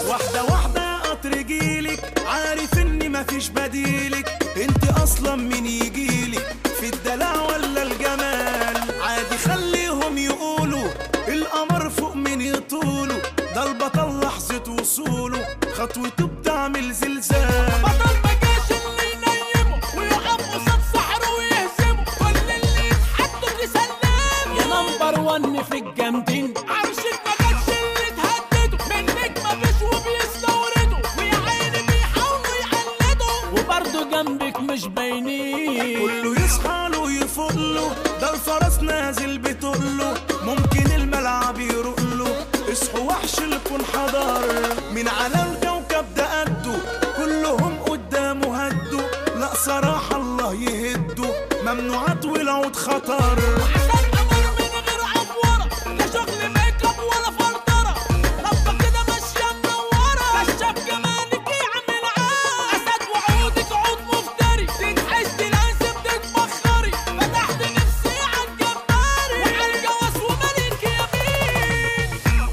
واحدة واحدة يا قطر جيلك عارف اني مفيش بديلك انت اصلا مين يجيلك في الدلع ولا الجمال عادي خليهم يقولوا القمر فوق من يطوله ده البطل لحظة وصوله خطوته بتعمل زلزال بطل ما جاش اللي ينيمه ويقف قصاد سحره ويهزمه كل اللي يتحدوا تسلمه يا نمبر ون في الجامدين عرشك ما جاتش اللي تهدده منك ما فيش وبيستوردوا ويا عيني بيحاولوا يقلدوا وبرضه جنبك مش باينين كله يصحى له ويفوق له ده الفرس نازل بتقله ممكن الملعب يروق له اصحوا وحش الكون حضر من على الكوكب ده قده كلهم قدامه هدوا لا صراحة الله يهدوا ممنوعات والعود خطر عشان قمر من غير افوره لا شغل ميك اب ولا فلتره لفه كده ماشيه منوره كشاف جمالك يعمل عار اسد وعودك عود مفتري تنحش تلازم تتبخري فتحت نفسي على الجماري وعلى الجواز وملك يمين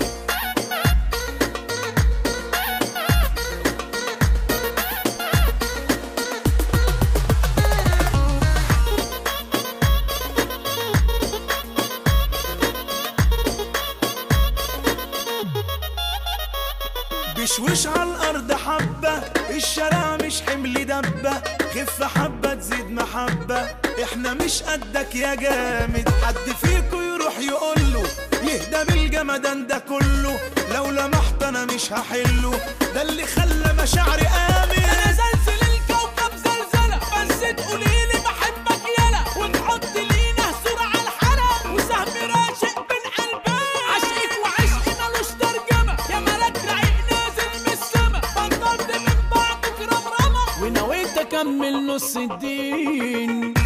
بشوش على الارض حبة الشارع مش حمل دبة خف حبة تزيد محبة احنا مش قدك يا جامد حد فيكو يروح يقوله يهدى بالجمدان ده كله لو لمحت انا مش هحله ده اللي خلى مشاعري انا امن زلزل الكوكب زلزلة بس تقوليلي بحبك يلا وتحط لينا صورة على الحرم وسهم راشق بين قلبين عشقك وعشقي ملوش ترجمة يا ملاك رعيق نازل من السما بطلت من بعضك رمرمة ونويت اكمل نص الدين